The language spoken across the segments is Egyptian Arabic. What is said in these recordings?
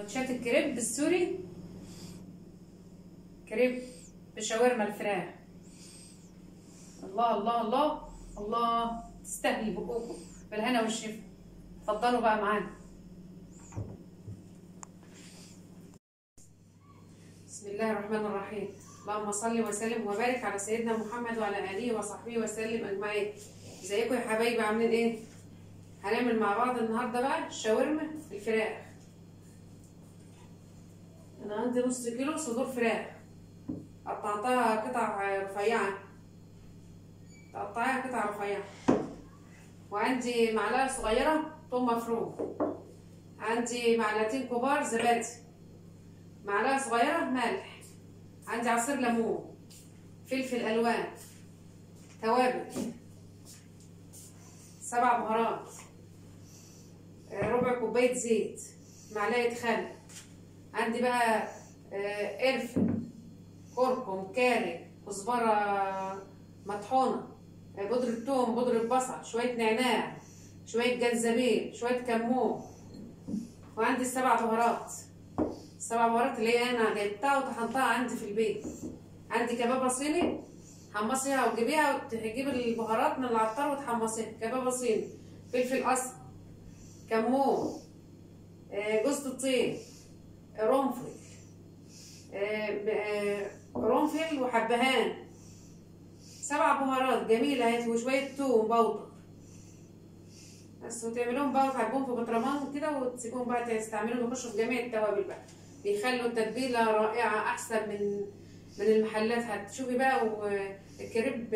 سندوتشات الكريب السوري كريب بشاورما الفراخ الله الله الله الله تستاهل بقوكم بالهنا والشفا اتفضلوا بقى معانا بسم الله الرحمن الرحيم اللهم صل وسلم وبارك على سيدنا محمد وعلى اله وصحبه وسلم اجمعين ازيكم يا حبايبي عاملين ايه هنعمل مع بعض النهارده بقى شاورما الفراخ انا عندي نص كيلو صدور فراخ قطعتها قطع رفيعه تقطعيها قطع رفيعه وعندي معلقه صغيره ثوم مفروم عندي معلقتين كبار زبادي معلقه صغيره ملح عندي عصير ليمون فلفل الوان توابل سبع بهارات ربع كوبايه زيت معلقه خل عندي بقى قرفه كركم كاري كزبره مطحونه بودرة ثوم بودرة بصل شوية نعناع شوية جنزبيل شوية كمون وعندي السبع بهارات السبع بهارات اللي هي انا جبتها وطحنتها عندي في البيت عندي كبابه صيني حمصيها وتجيبيها وتجيب البهارات من العطار وتحمصيها كبابه صيني فلفل اسمر كمون جوز الطين قرنفل قرنفل وحبهان سبع بهارات جميلة اهي وشوية توم بودر بس وتعملوهم بقى وتحبوهم في بطرمان كده وتسيبوهم بقى تستعملوهم يخشوا في جميع التوابل بقى بيخلوا التتبيلة رائعة أحسن من من المحلات هتشوفي بقى والكريب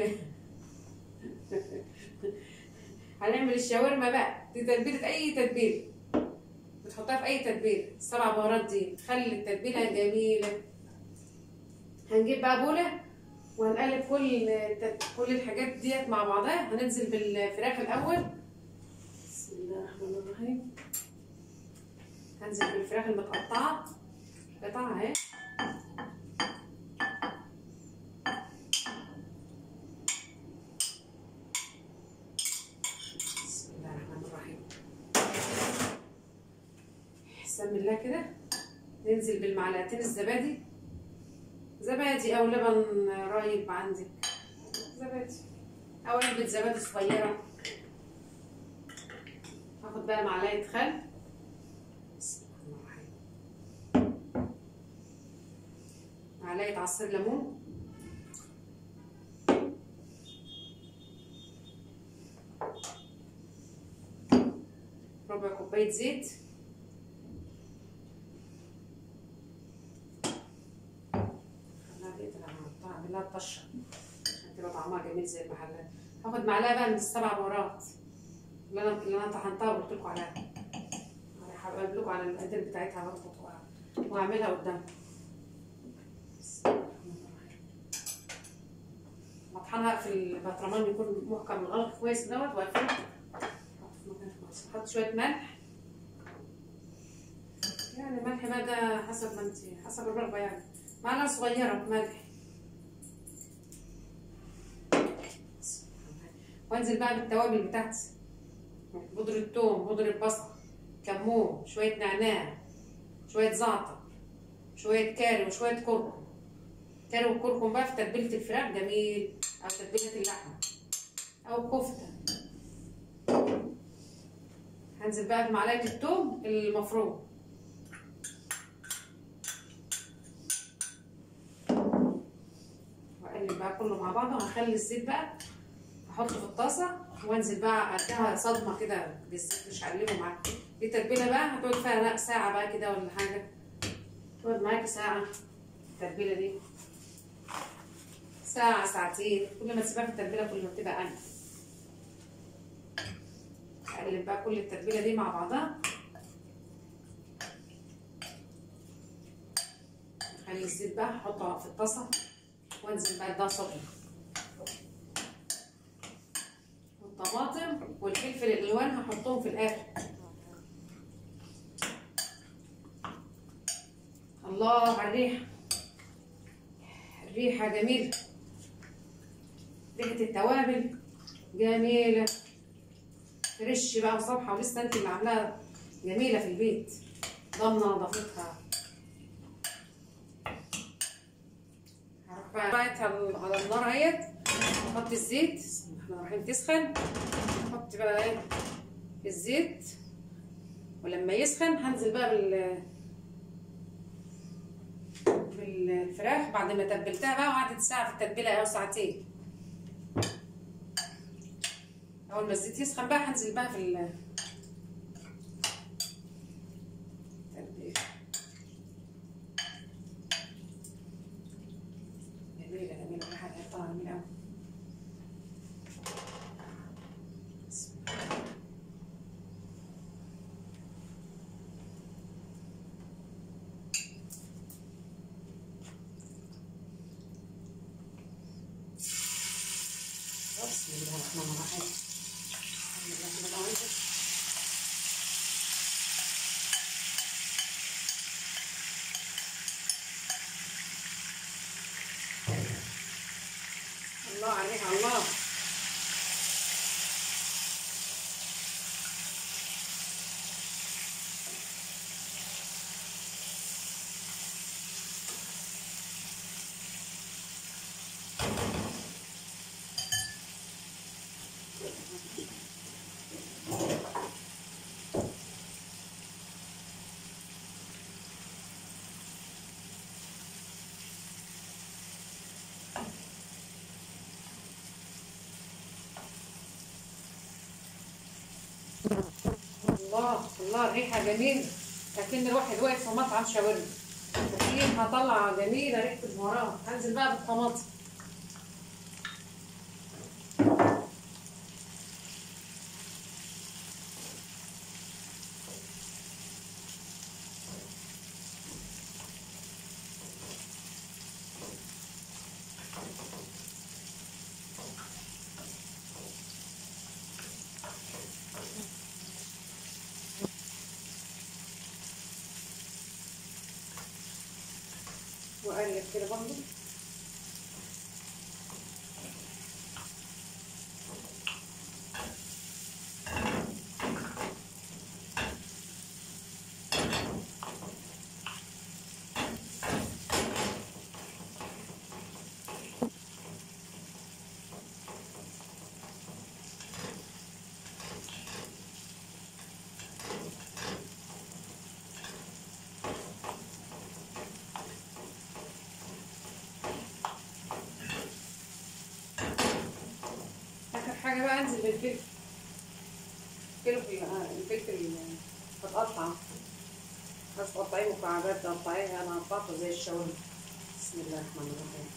هنعمل الشاورما بقى دي تتبيلة أي تتبيلة بتحطها في أي تتبيلة السبع بهارات دي تخلي التتبيلة جميلة هنجيب بقى بولة وهنقلب كل كل الحاجات ديت مع بعضها هننزل بالفراخ الاول بسم الله الرحمن الرحيم هنزل بالفراخ المتقطعه قطع اهي بسم الله الرحمن الرحيم بسم الله كده ننزل بالمعلقتين الزبادي زبادي او لبن رايب عندك زبادي او علبة زبادي صغيرة هاخد بقى معلقة خل بسم الله الرحمن الرحيم معلقة عصير ليمون ربع كوباية زيت اعملها طشه عشان تبقى طعمها جميل زي المحلات هاخد معلقه بقى من السبع بهارات اللي انا اللي انا طحنتها وقلت لكم عليها هقول لكم على المقادير بتاعتها برضه وهعملها قدامكم مطحنها في البطرمان يكون محكم الغلق كويس دوت واقفله احط شويه ملح يعني ملح بقى ده حسب ما انت حسب الرغبه يعني معلقه صغيره ملح وانزل بقى بالتوابل بتاعتي بودرة ثوم بودرة بصل كمون شوية نعناع شوية زعتر شوية كاري وشوية كركم كاري وكركم بقى في تتبيلة الفراخ جميل أو تتبيلة اللحمة أو كفتة هنزل بقى بمعلقة الثوم المفروم وأقلب بقى كله مع بعضه هخلي الزيت بقى احطه في الطاسه وانزل بقى اديها صدمه كده بالزيت مش هقلبه معاك دي تتبيله بقى هتقعد فيها ساعه بقى كده ولا حاجه تقعد معاكي ساعه التتبيله دي ساعه ساعتين كل ما تسيبها في التتبيله كل ما بتبقى انف اقلب بقى كل التتبيله دي مع بعضها اخلي الزيت بقى احطه في الطاسه وانزل بقى ده صدمه الطماطم والفلفل الالوان هحطهم في الاخر الله على الريحه الريحه جميله ريحه التوابل جميله فريش بقى وصبحه ولسه انت اللي عاملاها جميله في البيت ضامنه نظافتها هروح بقى باعت على على النار اهيت احط الزيت احنا رايحين تسخن احط بقى ايه الزيت ولما يسخن هنزل بقى بال بالفراخ بعد ما تبلتها بقى وقعدت ساعة في التتبيلة أو ساعتين أول ما الزيت يسخن بقى هنزل بقى في ال التتبيلة. جميلة جميلة ريحة طالعة جميلة أوي بسم الله. بسم الله الرحمن الرحيم الحمد لله رب العالمين الله عليها الله الله الله الريحة جميلة لكن الواحد واقف في مطعم شاورما الريحة طالعة جميلة ريحة البهارات هنزل بقى بالطماطم وأقلب كده برضه آخر حاجة بقى أنزل بالفلفل كيلو في الفلفل بتقطع بس تقطعيه مكعبات تقطعيه أنا قطعته زي الشاورما بسم الله الرحمن الرحيم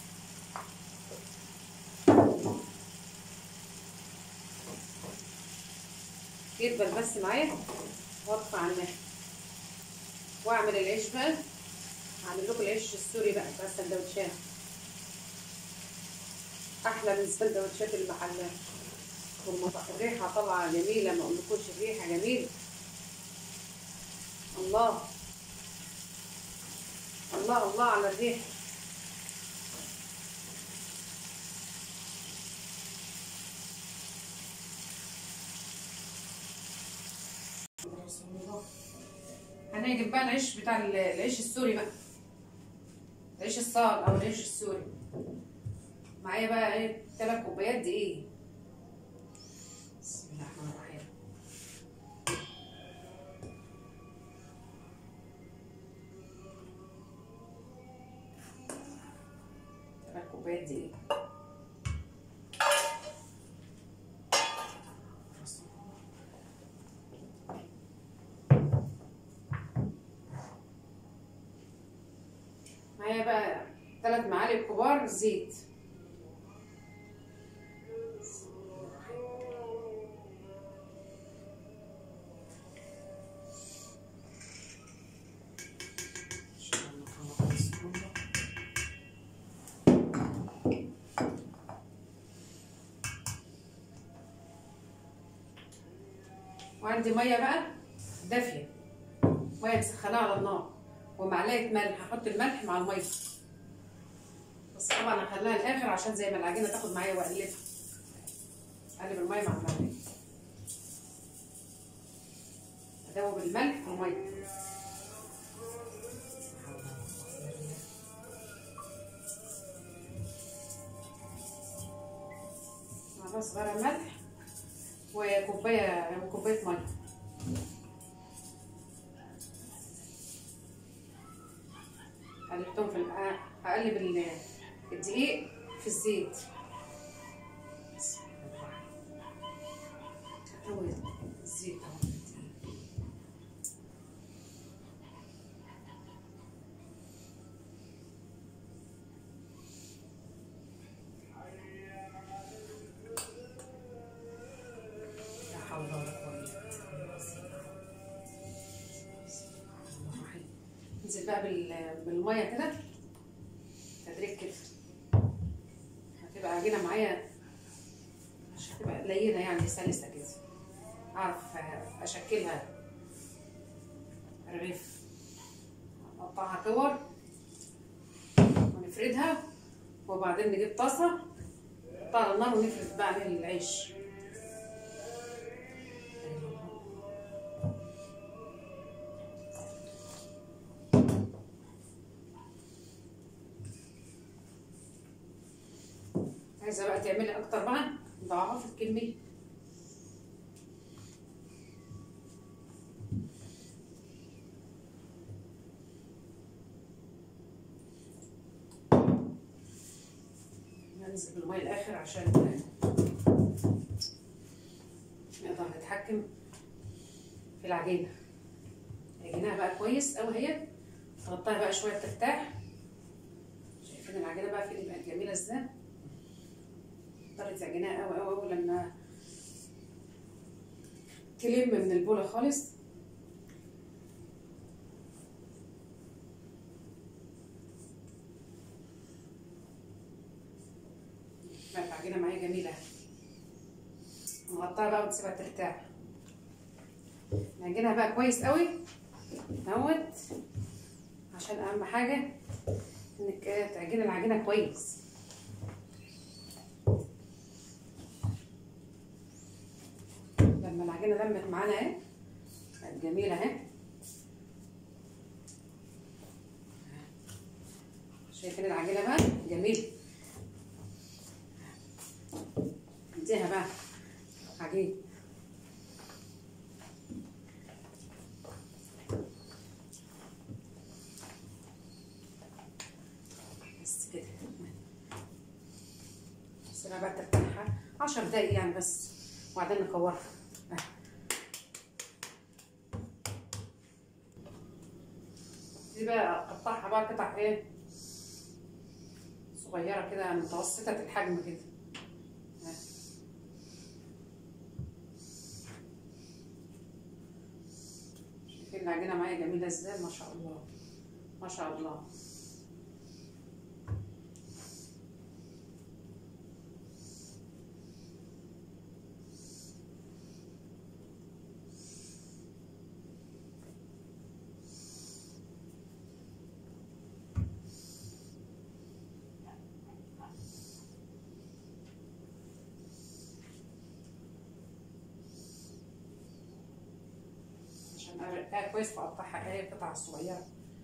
يدبل بس معايا واطفي على النار واعمل العيش بقى هعمل لكم العيش السوري بقى بتاع السندوتشات احلى من سندوتشات المحلات والمطاعم الريحه طالعه جميله ما اقولكوش الريحه جميله الله الله الله على الريحه هنجيب بقى العيش بتاع ال- العيش السوري بقى العيش الصال او العيش السوري معايا بقى ايه تلات كوبايات دقيق بسم الله الرحمن الرحيم تلات كوبايات دقيق معايا بقى تلات معالق كبار زيت وعندي ميه بقى دافيه ميه مسخناها على النار ومعلقه ملح هحط الملح مع الميه بس طبعا هخليها الاخر عشان زي ما العجينه تاخد معايا واقلبها اقلب الميه مع الملح ادوب الملح والميه معلقه صغيره ملح وكوبايه وكوبايه ميه قلبتهم في ال- هقلب ال- الدقيق في الزيت هو الزيت اهو في الدقيق. لا حول ولا قوة إلا بالله. انزل بقى بال- بالمية كده تدريج كده هتبقى عجينة معايا مش هتبقى قليلة يعني سلسة كده أعرف أشكلها رغيف نقطعها كور ونفردها وبعدين نجيب طاسة نحطها على النار ونفرد بقى عليها العيش عايزة بقى تعملي أكتر بقى ضعف الكمية ننزل بالمية الآخر عشان نقدر نتحكم في العجينة عجينها بقى كويس أوي هي نغطيها بقى شوية ترتاح شايفين العجينة بقى في بقت جميلة ازاي تقدري تعجنيها أوي أوي أوي لما تلم من البولة خالص بقت العجينة معايا جميلة نغطيها بقى ونسيبها ترتاح نعجنها بقى كويس قوي اهوت عشان اهم حاجة انك تعجني العجينة كويس لما العجينة لمت معانا اهي بقت جميلة اهي شايفين العجينة بقى جميلة اديها بقى عجين بس كده سيبها بقى ترتاح عشر دقايق يعني بس وبعدين نكورها آه. دي بقى اقطعها بقى قطع ايه صغيرة كده متوسطة الحجم كده آه. شايفين العجينة معايا جميلة ازاي ما شاء الله ما شاء الله عشان ارقاها كويس فاقطعها ايه قطع صغيرة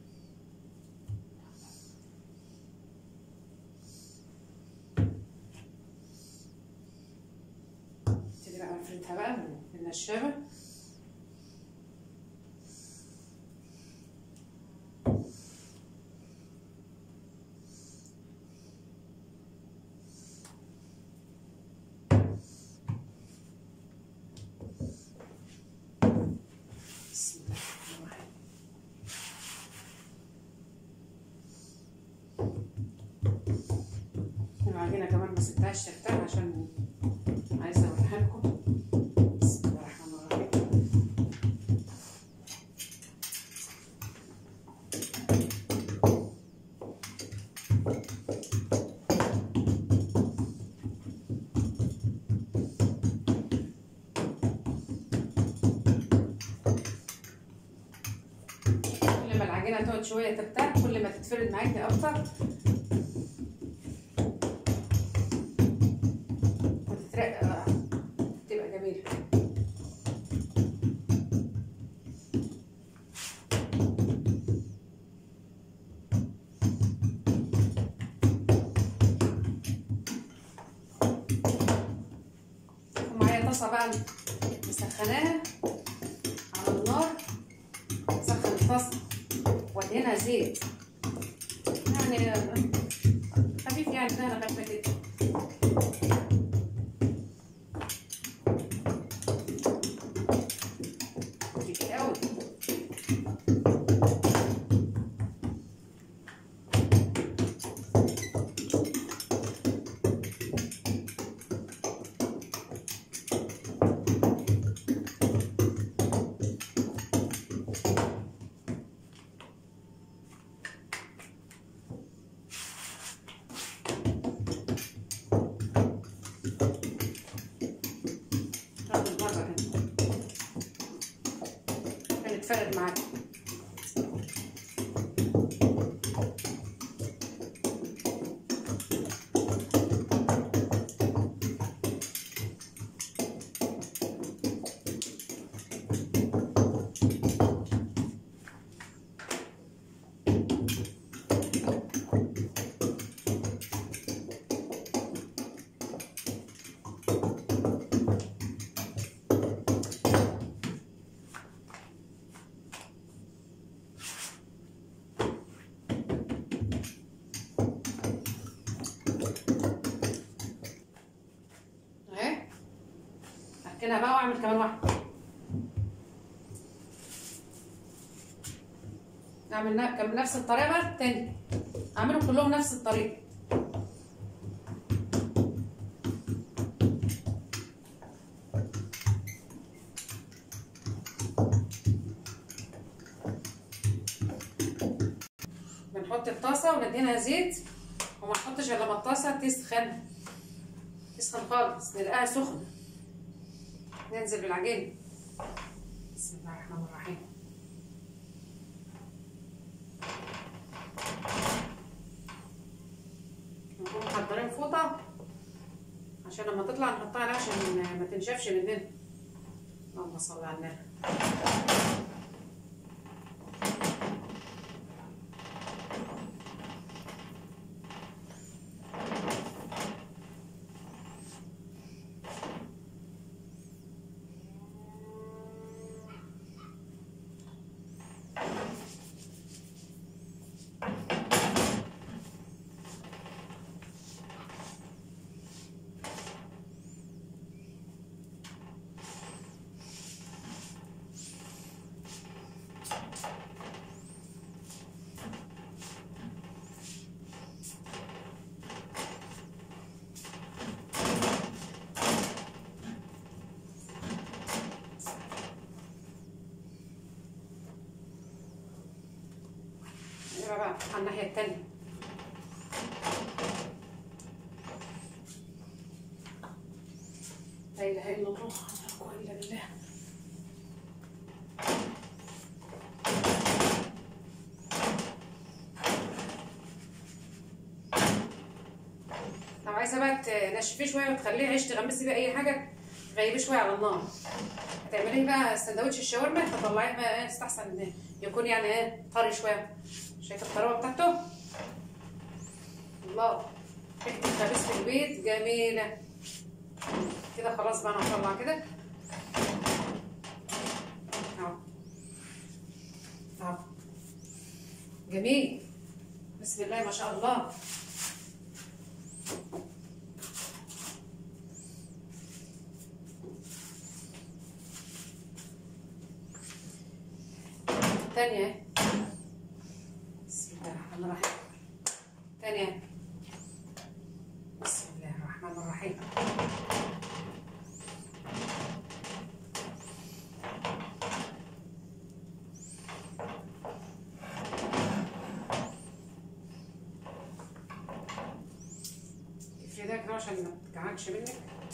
ابتدي بقى افردها بقى بالنشابة بسم الله الرحمن الرحيم العجينة كمان ما سبتهاش ترتاح عشان عايزة اوريها لكم بسم الله الرحمن الرحيم كل ما العجينة تقعد شوية ترتاح كل ما تتفرد معاكي أكتر وتترقى تبقى جميلة الطاسه بقى مسخناها على النار سخن الطاسه وادهنها زيت يعني خفيف يعني دهنه خفيفه كده كتير قوي تاخد مرة هنا كانت فرد معاك اهي اركنها بقى واعمل كمان واحده اعمل ن- كم- نفس الطريقه بقى التاني اعملهم كلهم نفس الطريقه بنحط الطاسه وندينها زيت وما نحطش الا لما الطاسه تسخن تسخن خالص نلاقيها سخنة ننزل بالعجينة بسم الله الرحمن الرحيم نكون محضرين فوطة عشان لما تطلع نحطها عليها عشان ما تنشفش مننا اللهم صل على النبي نقرا بقى على الناحية التانية لا إله إلا الله لا قوة إلا بالله لو عايزة بقى تنشفيه شوية وتخليه عيش تغمسي بيه أي حاجة تغيبيه شوية على النار هتعمليه بقى سندوتش الشاورما تطلعيه بقى ايه استحسن ان يكون يعني ايه طري شويه شايف الطراوه بتاعته الله ريحه الخبيز في البيت جميله كده خلاص بقى انا هطلع كده اهو اهو جميل بسم الله ما شاء الله تانية بسم الله الرحمن الرحيم تانية بسم الله الرحمن الرحيم افردها كده عشان ما تكعكش منك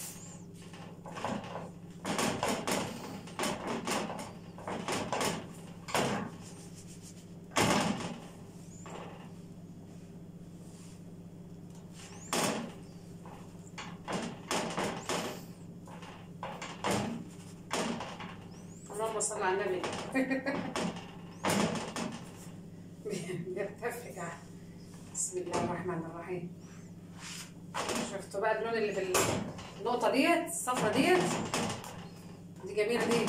اللهم صل على النبي بيرتفع بسم الله الرحمن الرحيم شفتوا بقى اللون اللي في النقطة ديت الصفرة ديت دي جميله دي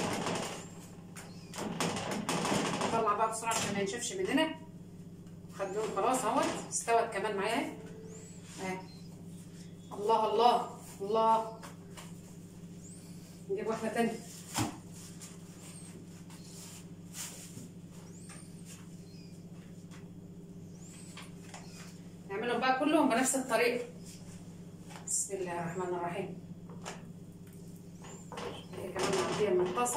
نطلع بقى بسرعه عشان ما ينشفش مننا خدوهم خلاص اهوت استوت كمان معايا اهي الله الله الله نجيب واحده تانية نعملهم بقى كلهم بنفس الطريقه بسم الله الرحمن الرحيم هي كمان معديه من الطاسه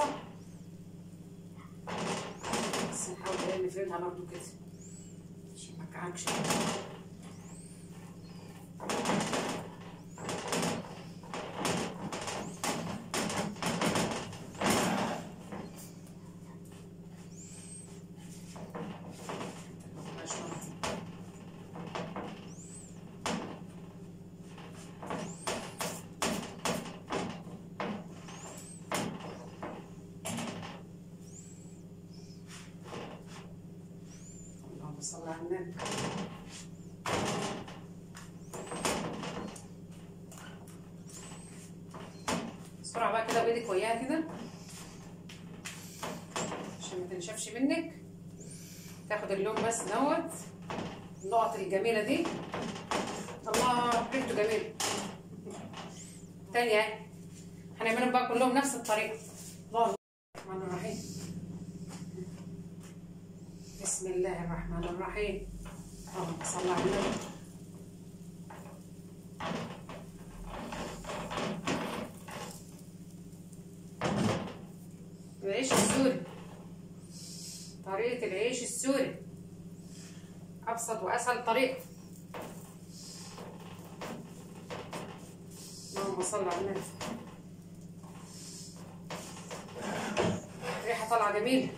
بس نحاول ايه نفردها برضه كده عشان ما تكعكش اللهم صل على النبي بسرعة بقى كده بايدك وياها كده عشان ما تنشفش منك تاخد اللون بس دوت النقط الجميلة دي الله ريحته جميلة تانية اهي هنعملهم بقى كلهم نفس الطريقة الله الرحمن الرحيم بسم الله الرحمن الرحيم اللهم صل على النبي العيش السوري طريقة العيش السوري أبسط وأسهل طريقة اللهم صل على النبي ريحة طالعة جميلة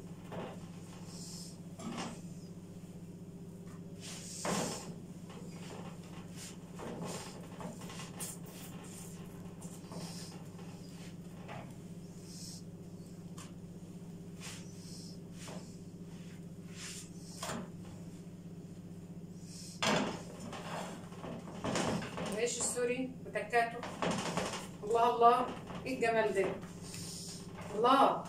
العيش السوري وتكاته الله الله ايه الجمال ده الله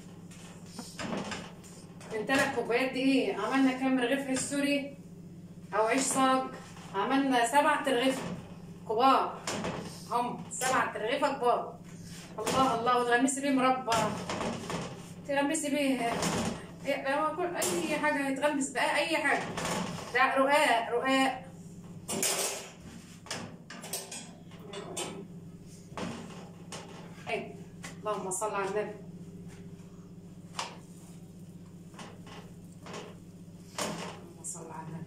من ثلاث كوبايات دقيق عملنا كام رغيف عيش سوري او عيش صاج عملنا سبع ترغيف كبار هم سبع ترغيفة كبار الله الله وتغمسي بيه مربى تغمسي بيه إيه، لو كل- اي حاجة يتغمس بقى اي حاجة ده رقاق رقاق حلو اللهم صل على النبي اللهم صل على النبي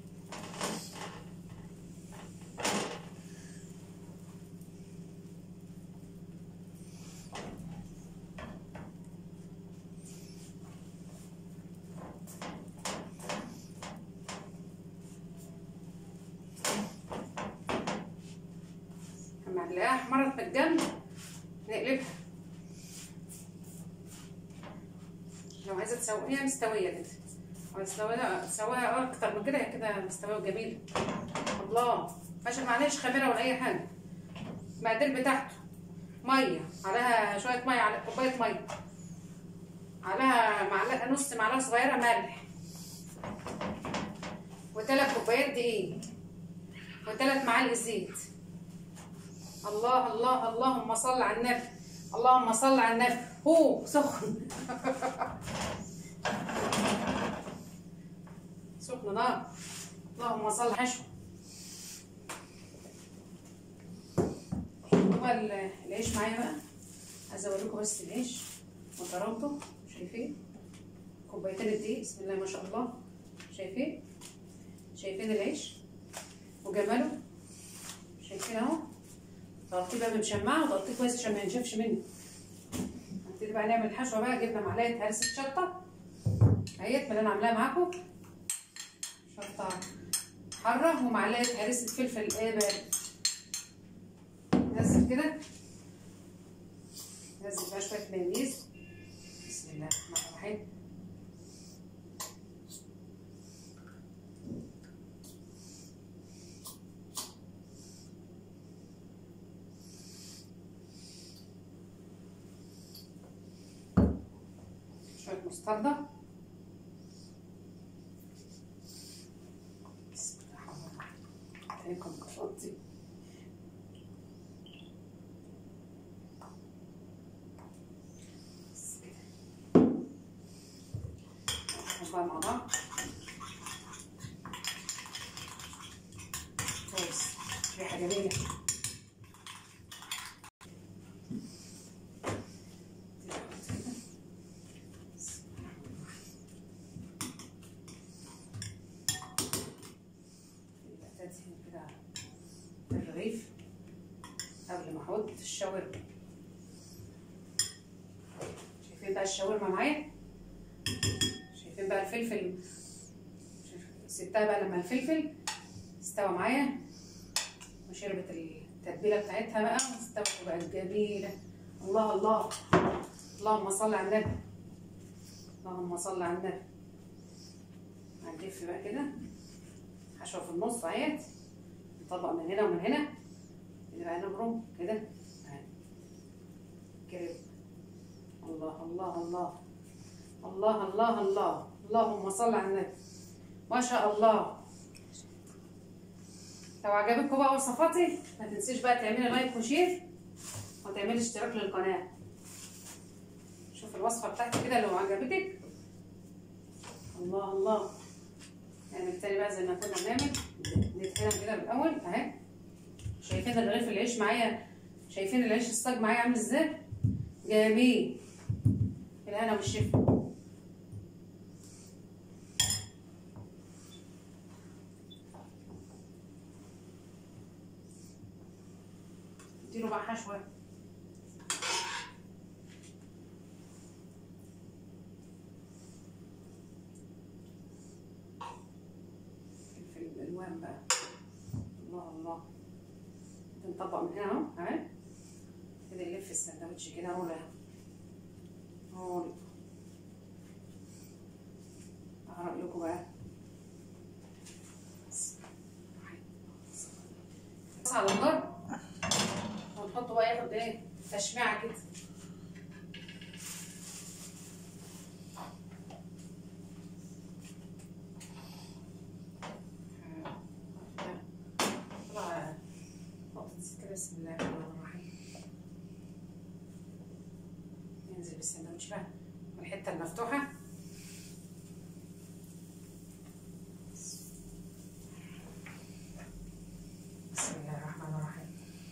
لما نلاقيها احمرت من الجنب نقلبها لو عايزه تسويها مستويه كده عايزه تسويها تسويها اكتر من كده هي كده مستويه وجميله الله ماشي معلش خميره ولا اي حاجه المقادير بتاعته ميه عليها شويه ميه على كوبايه ميه عليها معلقه نص معلقه صغيره ملح وثلاث كوبايات دقيق وثلاث معالق زيت الله الله اللهم صل على النبي اللهم صل على النبي هو سخن سخن نار اللهم صل حشو هو ال- العيش معايا بقى عايزه اوريكم بس العيش وطراوته شايفين كوبايتين الدقيق بسم الله ما شاء الله شايفين شايفين العيش وجماله شايفين اهو ضغطيه بقى مشمعه وضغطيه كويس عشان ما ينشفش مني هنبتدي بقى نعمل الحشوه بقى جبنا معلقه هرسه شطه اهيت من اللي انا عاملاها معاكم شطه حاره ومعلقه هرسه فلفل ايه بارد نزل كده نزل بقى شويه مايونيز بسم الله الرحمن الرحيم مستردة بسم الله الرحمن الرحيم عليكم بخطي بس كده نحطهم بقى مع بعض كويس ريحة جميلة تدهن كده الرغيف قبل ما احط الشاورما شايفين بقى الشاورما معايا شايفين بقى الفلفل شايف- سبتها بقى لما الفلفل استوى معايا وشربت التتبيله بتاعتها بقى واستوت وبقت جميله الله الله اللهم صل على النبي اللهم صل على النبي هنلف بقى كده حشوه في النص اهيت نطبق من هنا ومن هنا كده بقى نبرم كده اهي. كده الله الله الله الله الله الله اللهم صل على النبي ما شاء الله لو عجبتكم بقى وصفاتي ما تنسيش بقى تعملي لايك وشير وتعملي اشتراك للقناه شوف الوصفه بتاعتي كده لو عجبتك الله الله نعمل تاني بقى زي ما كنا بنعمل ندهنها كده بالاول اهي شايفين الرغيف العيش معايا شايفين العيش الصاج معايا عامل ازاي جميل الهنا والشفا اديله بقى حشوه فلفل الالوان بقى الله الله نطبق من هنا اهو اهي كده يلف السندوتش كده رول اهو رول ايه رايكم بقى بس على النار ونحطه بقى ياخد ايه تشميعه كده طلع نقطة كده بسم الله الرحمن الرحيم ننزل بالسندوتش بقى من الحتة المفتوحة بسم الله الرحمن الرحيم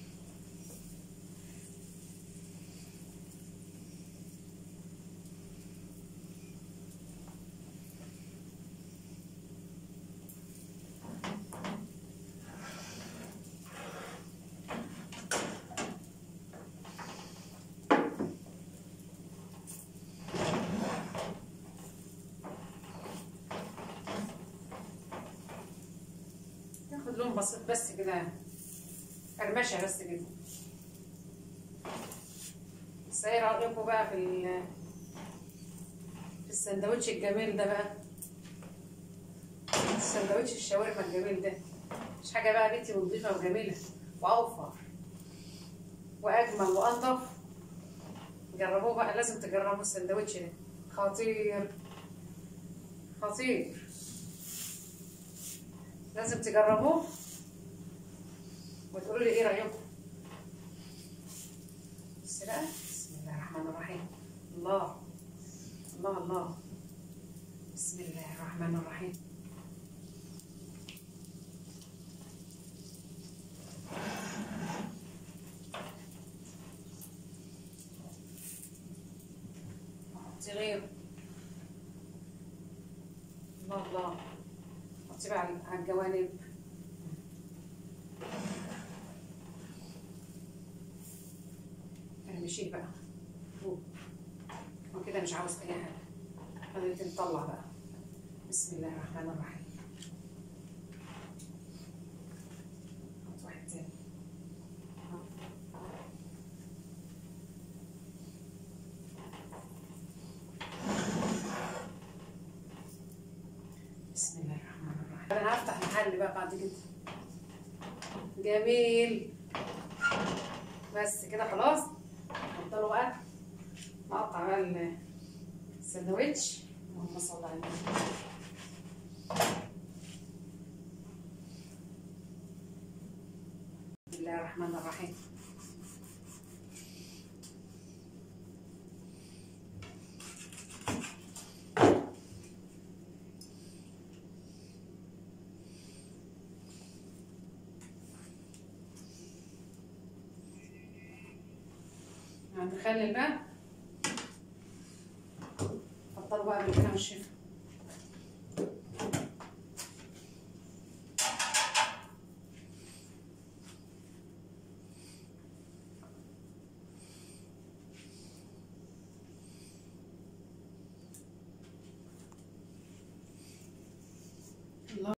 ياخد لون بسيط بس كده قرمشة بس كده بس ايه رأيكم بقى في ال- في السندوتش الجميل ده بقى السندوتش الشاورما الجميل ده مش حاجة بقى بيتي ونضيفة وجميلة وأوفر وأجمل وأنضف جربوه بقى لازم تجربوا السندوتش ده خطير خطير لازم تجربوه وتقولوا لي ايه رايكم بس بقى بسم الله الرحمن الرحيم الله الله الله بسم الله الرحمن الرحيم صغير الله الله حطي بقى على- على الجوانب ارمشيه بقى فوق وكده مش عاوز اي حاجه خلينا نطلع بقى بسم الله الرحمن الرحيم حط واحد تاني بسم الله الرحمن الرحيم انا هفتح محل بقى بعد كده جميل بس كده خلاص افضلوا بقى نقطع بقى ال- سندوتش اللهم صل على النبي بسم الله الرحمن الرحيم هنخلي بقى حطها بقى بالهنا والشفا